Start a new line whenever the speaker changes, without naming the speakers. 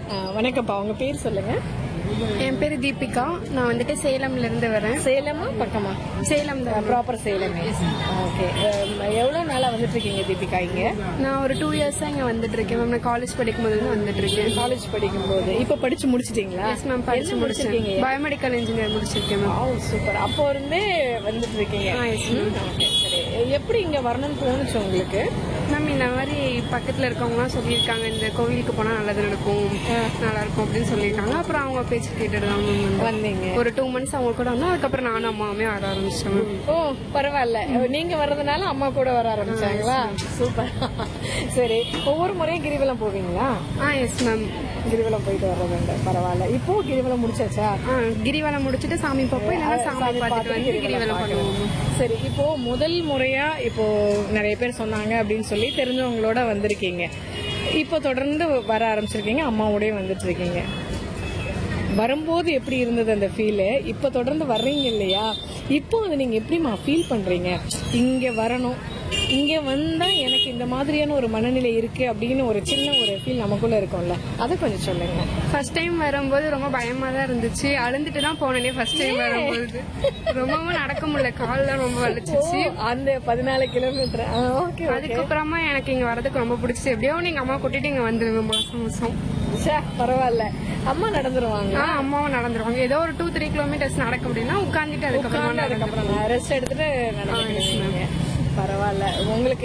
வணக்கம்ப்பா உங்க பேர் சொல்லுங்க
என் பேர் தீபிகா நான் வந்துட்டு சேலம்ல இருந்து வரேன்
சேலமா பக்கமா
சேலம் தான்
ப்ராப்பர் சேலம் ஓகே எவ்வளவு நாளா வந்துட்டு இருக்கீங்க தீபிகா இங்க
நான் ஒரு டூ இயர்ஸா இங்க வந்துட்டு இருக்கேன் மேம் நான் காலேஜ் படிக்கும் போது வந்துட்டு இருக்கேன்
காலேஜ் படிக்கும் போது இப்ப படிச்சு முடிச்சிட்டீங்களா
எஸ் மேம் படிச்சு
என்ன
முடிச்சிருக்கேன்
முடிச்சிருக்கீங்க
பயோமெடிக்கல் இன்ஜினியர் முடிச்சிருக்கேன் மேம்
ஓ சூப்பர் அப்போ இருந்தே வந்துட்டு இருக்கீங்க
ஆ, yes, ma'am.
ம், okay, சரி எப்படி இங்க வரணும்னு தோணுச்சு உங்களுக்கு
மேம் இந்த மாதிரி பக்கத்துல இருக்கவங்கலாம் சொல்லியிருக்காங்க இந்த கோவிலுக்கு போனா நல்லது நடக்கும் நல்லா இருக்கும் அப்படின்னு சொல்லியிருக்காங்க அப்புறம் அவங்க பேச்சு கேட்டுட்டு தான் மேம் வந்தேன்.
வந்தீங்க
ஒரு டூ மந்த்ஸ் அவங்க கூட வந்தோம் அதுக்கப்புறம் நானும் அம்மாவுமே வர ஆரம்பிச்சிட்டேன் மேம்
ஓ பரவாயில்ல நீங்க வர்றதுனால அம்மா கூட வர ஆரம்பிச்சாங்களா சூப்பர் சரி ஒவ்வொரு முறையும் கிரிவலம் போவீங்களா
ஆ எஸ் மேம்
கிரிவலம் போயிட்டு வர்றதுண்டு பரவாயில்ல இப்போ கிரிவலம் முடிச்சாச்சா
ஆ கிரிவலம் முடிச்சிட்டு சாமி பார்ப்போம் இல்லைன்னா சாமி பார்த்துட்டு வந்து கிரிவலம் பண்ணுவோம்
சரி இப்போ முதல் முறையா இப்போ நிறைய பேர் சொன்னாங்க அப்படின்னு சொல்லி தெரிஞ்சவங்களோட வந்திருக்கீங்க இப்போ தொடர்ந்து வர ஆரம்பிச்சிருக்கீங்க அம்மாவோடய வந்துட்டு இருக்கீங்க வரும்போது எப்படி இருந்தது அந்த ஃபீலு இப்போ தொடர்ந்து வர்றீங்க இல்லையா இப்போ அது நீங்க எப்படிமா ஃபீல் பண்றீங்க இங்க வரணும் இங்க வந்தா எனக்கு இந்த மாதிரியான ஒரு மனநிலை இருக்கு அப்படின்னு ஒரு சின்ன ஒரு ஃபீல் நமக்குள்ள இருக்கும்ல அதை கொஞ்சம் சொல்லுங்க
ஃபர்ஸ்ட் டைம் வரும்போது ரொம்ப பயமா தான் இருந்துச்சு அழுந்துட்டு தான் போனேனே ஃபர்ஸ்ட் டைம் வரும்போது ரொம்பவும் நடக்க முடியல கால்லாம் ரொம்ப வலிச்சிச்சு
ஓ, அந்த பதினாலு கிலோமீட்டர் ஓகே
அதுக்கப்புறமா எனக்கு இங்க வரதுக்கு ரொம்ப பிடிச்சி எப்படியோ நீங்க அம்மா கூட்டிட்டு இங்க வந்துருவேன் மாசம் மாசம்
ச்சே, பரவாயில்ல அம்மா நடந்துருவாங்க
ஆ அம்மாவும் நடந்துருவாங்க ஏதோ ஒரு டூ த்ரீ கிலோமீட்டர்ஸ் நடக்க முடியும்னா உட்காந்துட்டு அதுக்கப்புறமா
உட்கார்ந்து
நடந்து
அதுக்கப்புறம் ரெஸ்ட் எடுத்துட்டு நடந்துருவீங்க. பரவாயில்ல உங்களுக்கு